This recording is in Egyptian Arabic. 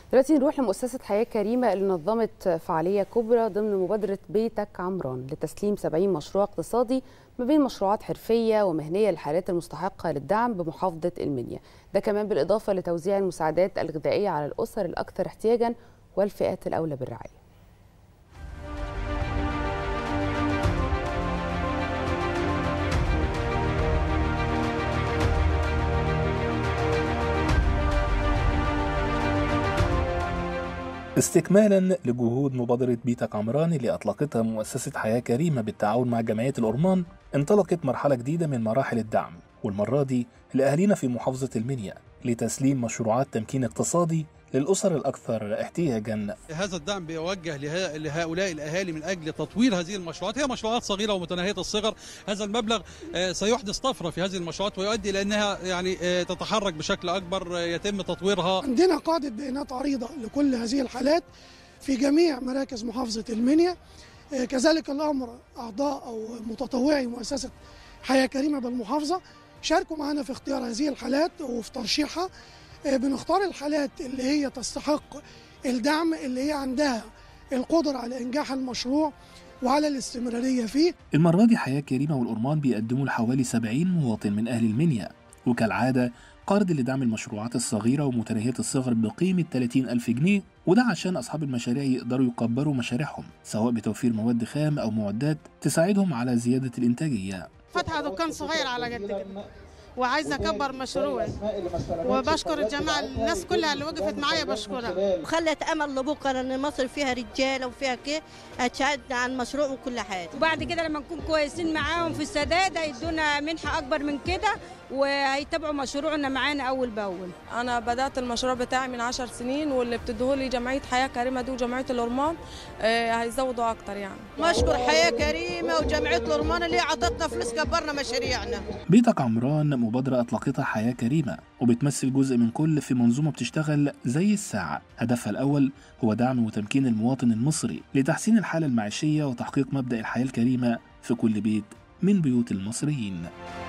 دلوقتي نروح لمؤسسة حياة كريمة اللي نظمت فعالية كبرى ضمن مبادرة بيتك عمران لتسليم 70 مشروع اقتصادي ما بين مشروعات حرفية ومهنية للحالات المستحقة للدعم بمحافظة المنيا ده كمان بالإضافة لتوزيع المساعدات الغذائية على الأسر الأكثر احتياجا والفئات الأولى بالرعاية استكمالا لجهود مبادرة بيتك عمران اللي أطلقتها مؤسسة حياة كريمة بالتعاون مع جمعية الأورمان انطلقت مرحلة جديدة من مراحل الدعم والمرة دي لأهالينا في محافظة المنيا لتسليم مشروعات تمكين اقتصادي للأسر الأكثر احتياجا هذا الدعم بيوجه لهؤلاء الأهالي من أجل تطوير هذه المشروعات هي مشروعات صغيرة ومتناهية الصغر هذا المبلغ سيحدث طفرة في هذه المشروعات ويؤدي إلى أنها يعني تتحرك بشكل أكبر يتم تطويرها عندنا قاعدة بيانات عريضة لكل هذه الحالات في جميع مراكز محافظة المنيا كذلك الأمر أعضاء أو متطوعي مؤسسة حياة كريمة بالمحافظة شاركوا معنا في اختيار هذه الحالات وفي ترشيحها بنختار الحالات اللي هي تستحق الدعم اللي هي عندها القدرة على إنجاح المشروع وعلى الاستمرارية فيه المرة دي حياة كريمة والأورمان بيقدموا لحوالي 70 مواطن من أهل المنيا وكالعادة قرض لدعم المشروعات الصغيرة ومتناهية الصغر بقيمة 30 ألف جنيه وده عشان أصحاب المشاريع يقدروا يكبروا مشاريعهم سواء بتوفير مواد خام أو معدات تساعدهم على زيادة الإنتاجية فتحة دكان صغير على قد كده وعايزه اكبر مشروعي وبشكر الجماعه الناس كلها اللي وقفت معايا بشكرها وخلت امل لبكره ان مصر فيها رجاله وفيها كده هتساعدنا على المشروع وكل حاجه وبعد كده لما نكون كويسين معاهم في السداد هيدونا منحه اكبر من كده وهيتابعوا مشروعنا معانا اول باول انا بدات المشروع بتاعي من 10 سنين واللي بتديهولي جمعيه حياه كريمه دي وجمعيه الورمان آه هيزودوا اكتر يعني مشكور حياه كريمه وجمعيه الورمان اللي عطتنا فلوس كبرنا مشاريعنا بيتك عمران مبادرة أطلقتها حياة كريمة وبتمثل جزء من كل في منظومة بتشتغل زي الساعة هدفها الأول هو دعم وتمكين المواطن المصري لتحسين الحالة المعيشية وتحقيق مبدأ الحياة الكريمة في كل بيت من بيوت المصريين